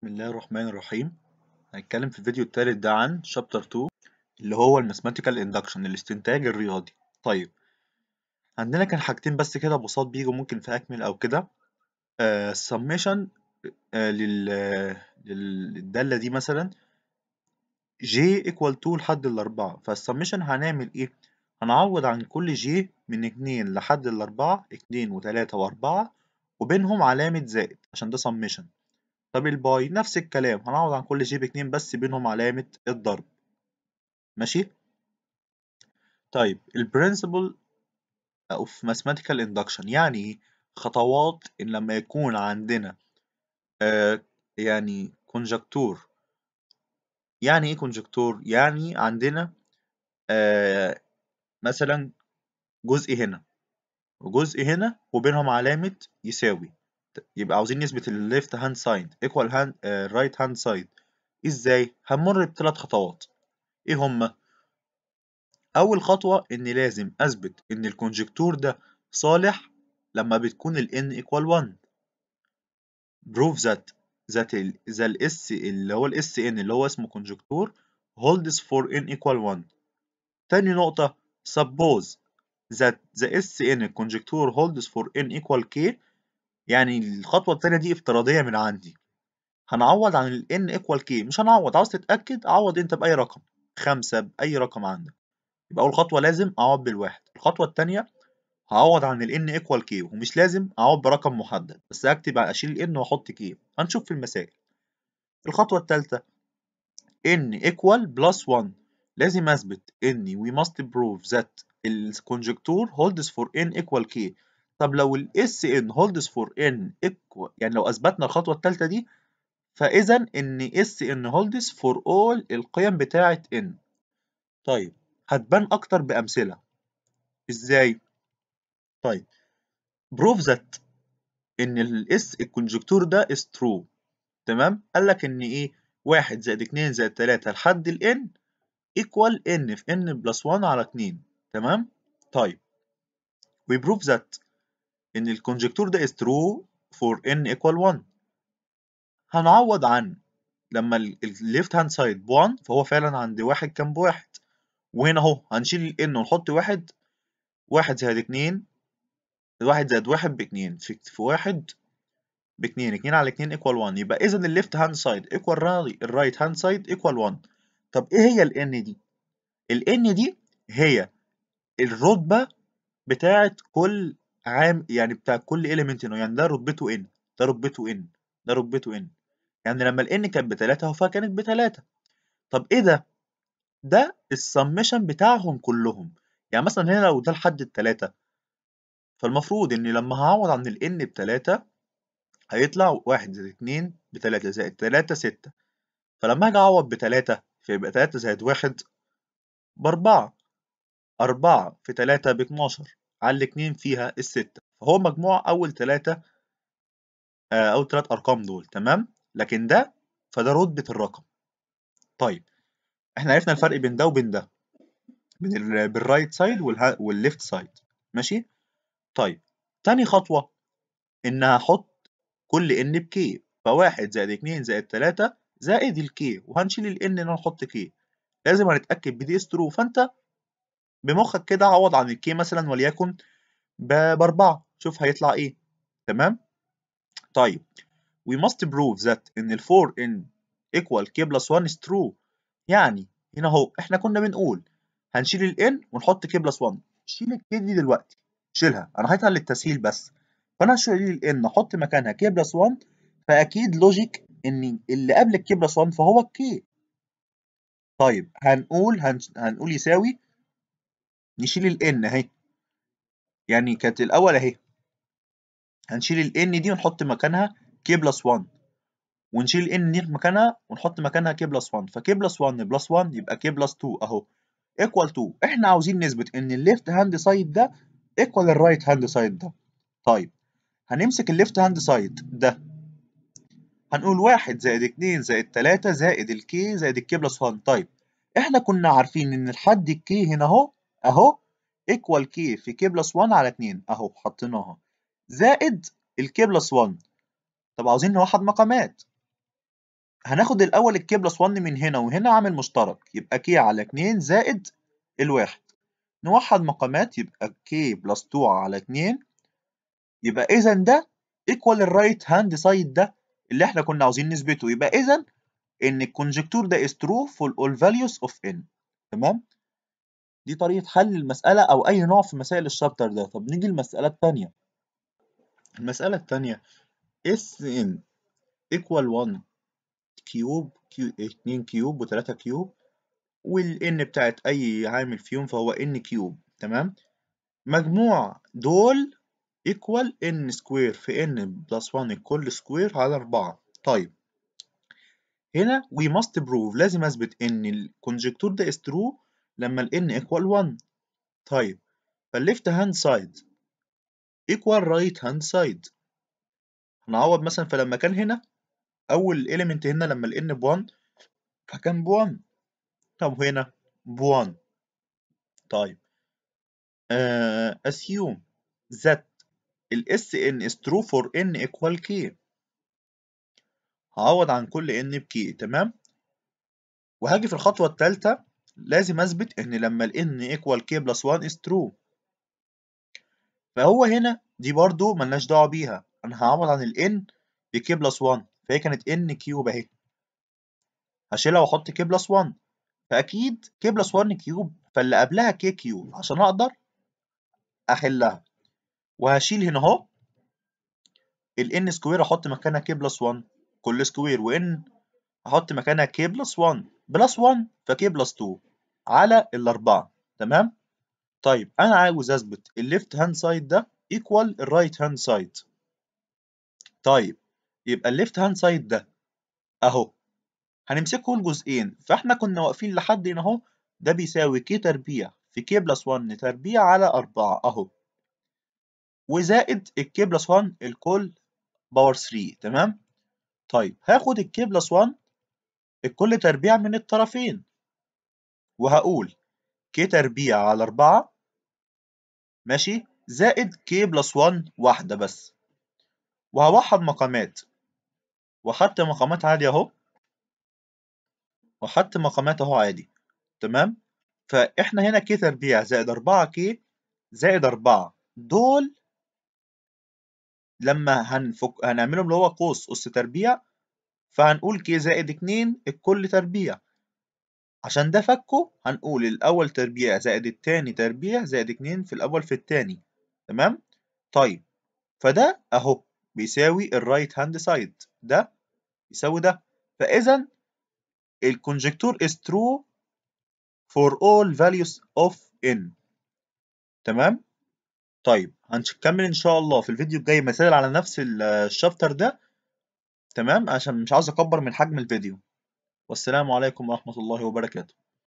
بسم الله الرحمن الرحيم هنتكلم في الفيديو التالت ده عن شابتر 2 اللي هو الماثيماتيكال اندكشن الاستنتاج الرياضي طيب عندنا كان حاجتين بس كده بساط بيجوا ممكن في اكمل او كده السميشن آه لل للدالة دي مثلا j equal 2 لحد الأربعة فالسميشن هنعمل ايه هنعوض عن كل j من اتنين لحد الأربعة اتنين وتلاتة وأربعة وبينهم علامة زائد عشان ده سميشن طب الباي نفس الكلام هنعوض عن كل j باتنين بس بينهم علامة الضرب ماشي طيب البرنسبل of mathematical induction يعني ايه خطوات إن لما يكون عندنا آه يعني كونجكتور يعني ايه كونجكتور يعني عندنا آه مثلا جزء هنا وجزء هنا وبينهم علامة يساوي يبقى عاوزين نثبت ال left hand side equal hand uh, right hand side ازاي هنمر بثلاث خطوات ايه هما اول خطوة ان لازم اثبت ان الكونجكتور ده صالح لما بتكون ال n equal 1 prove that that ال the ال s اللي هو ال sn اللي هو اسمه كونجكتور holds for n equal 1 تاني نقطة suppose that the sn الكونجكتور holds for n equal k يعني الخطوة التانية دي افتراضية من عندي هنعوض عن ال n equal k مش هنعوض عاوز تتأكد عوض انت بأي رقم خمسة بأي رقم عندك يبقى أول خطوة لازم أعوض بالواحد الخطوة التانية هعوض عن ال n equal k ومش لازم أعوض برقم محدد بس أكتب أشيل ال n وأحط k هنشوف في المسائل الخطوة التالتة n equal plus 1 لازم أثبت إني we must prove that الكونجكتور holds for n equal k طب لو ال SN holds for n equal يعني لو أثبتنا الخطوة التالتة دي فإذا إن SN holds for all القيم بتاعة n طيب هتبان أكتر بأمثلة إزاي؟ طيب prove that إن ال S الكونجكتور ده is true تمام؟ قال لك إن إيه؟ واحد زائد اتنين زائد تلاتة لحد ال n equal n في n بلس 1 على اتنين تمام؟ طيب we prove that إن الكونجكتور ده is true for n equal 1 هنعوض عن لما ال left hand side ب 1 فهو فعلا عند واحد كان بواحد وهنا اهو هنشيل ال n ونحط واحد واحد زائد اتنين واحد زائد واحد باتنين في, في واحد باتنين اتنين على اتنين equal 1 يبقى إذا ال left hand side equal ال right hand side equal 1 طب إيه هي ال n دي؟ ال n دي هي الرتبة بتاعت كل عام يعني بتاع كل element هنا يعني ده رتبته n ده رتبته n ده رتبته n يعني لما ال n كانت بتلاتة فكانت بتلاتة طب ايه ده؟ ده السمشن بتاعهم كلهم يعني مثلا هنا لو ده لحد التلاتة فالمفروض ان لما هعوض عن ال n بتلاتة هيطلع واحد زائد اتنين بتلاتة زائد تلاتة ستة فلما هاجي اعوض بتلاتة فيبقى تلاتة زائد واحد بأربعة أربعة في تلاتة باتناشر على الاتنين فيها الستة فهو مجموع أول تلاتة آه أول تلات أرقام دول تمام لكن ده فده رتبة الرقم طيب احنا عرفنا الفرق بين ده وبين ده بين بالرايت سايد والليفت سايد ماشي طيب تاني خطوة إن هحط كل ان بكي فواحد زائد اتنين زائد تلاتة زائد الكي وهنشيل الان ان نحط كي لازم هنتأكد بدي اس ترو فانت بمخك كده عوض عن الكي مثلا وليكن بأربعة شوف هيطلع ايه تمام طيب we must prove that ان ال 4n equal k plus 1 is true يعني هنا اهو احنا كنا بنقول هنشيل ال n ونحط k plus 1 شيل ال k دي دلوقتي شيلها انا حاططها للتسهيل بس فانا هشيل ال n احط مكانها k plus 1 فاكيد لوجيك ان اللي قبل ال k plus 1 فهو ال k طيب هنقول هن... هنقول يساوي نشيل ال n اهي يعني كانت الاول اهي هنشيل ال n دي ونحط مكانها k بلس 1 ونشيل ال n دي مكانها ونحط مكانها k بلس 1 ف k بلس 1 بلس 1 يبقى k بلس 2 اهو equal 2 احنا عاوزين نثبت ان ال left hand side ده equal ال right hand side ده طيب هنمسك ال left hand side ده هنقول 1 زائد 2 زائد 3 زائد ال k زائد ال k بلس 1 طيب احنا كنا عارفين ان الحد ال k هنا اهو اهو equal k في k بلس 1 على 2 اهو حطيناها زائد ال k بلس 1 طب عاوزين نوحد مقامات هناخد الأول الكي بلس 1 من هنا وهنا عامل مشترك يبقى كي على 2 زائد الواحد نوحد مقامات يبقى كي بلس 2 على 2 يبقى إذا ده ايكوال الرايت هاند سايد ده اللي احنا كنا عاوزين نثبته يبقى إذا إن الكونجكتور ده is true for all values of n تمام؟ دي طريقة حل المسألة أو أي نوع في مسائل الشابتر ده طب نيجي للمسألة التانية المسألة التانية Sn equal 1 كيوب كيو 2 كيوب و3 كيوب والN بتاعت أي عامل فيهم فهو N كيوب تمام مجموع دول equal N سكوير في N بلس 1 الكل سكوير على 4 طيب هنا we must prove لازم أثبت إن الكونجكتور ده is true لما ال N equal 1 طيب فال left hand side equal right hand side هنعوض مثلا فلما كان هنا أول element هنا لما ال N ب 1 فكان ب 1 طب هنا ب 1 طيب uh, assume that ال Sn is true for n equal k هعوض عن كل n بk تمام وهاجي في الخطوة الثالثة لازم أثبت إن لما ال n equal k plus 1 is true فهو هنا دي برضو ملناش دعوة بيها أنا هعوض عن ال n بk plus 1 فهي كانت n كيوب أهي هشيلها وأحط k plus 1 فأكيد k plus 1 كيوب فاللي قبلها k كيوب عشان أقدر أحلها وهشيل هنا أهو ال n سكوير أحط مكانها k plus 1 كل سكوير و n أحط مكانها k plus 1 بلس 1 فk بلس 2 على الأربعة تمام؟ طيب أنا عاوز أثبت الليفت هاند سايد ده equal الرايت هاند سايد طيب يبقى الليفت هاند سايد ده أهو هنمسكه لجزئين فإحنا كنا واقفين لحد هنا أهو ده بيساوي k تربيع في k بلس 1 تربيع على 4 أهو وزائد الk بلس 1 الكل باور 3 تمام؟ طيب هاخد الk بلس 1 الكل تربيع من الطرفين وهقول k تربيع على 4 ماشي زائد k بلس 1 واحدة بس وهوحد مقامات وحدت مقامات عادي اهو وحدت مقامات اهو عادي تمام فاحنا هنا k تربيع زائد 4 k زائد 4 دول لما هنفك هنعملهم اللي هو قوس أس تربيع فهنقول ك زائد 2 الكل تربيع عشان ده فكه هنقول الأول تربيع زائد التاني تربيع زائد 2 في الأول في التاني تمام طيب فده أهو بيساوي الرايت هاند سايد ده يساوي ده فإذا الكونجكتور is true for all values of n تمام طيب هنكمل إن شاء الله في الفيديو الجاي مسائل على نفس الشابتر ده تمام عشان مش عاوز اكبر من حجم الفيديو والسلام عليكم ورحمة الله وبركاته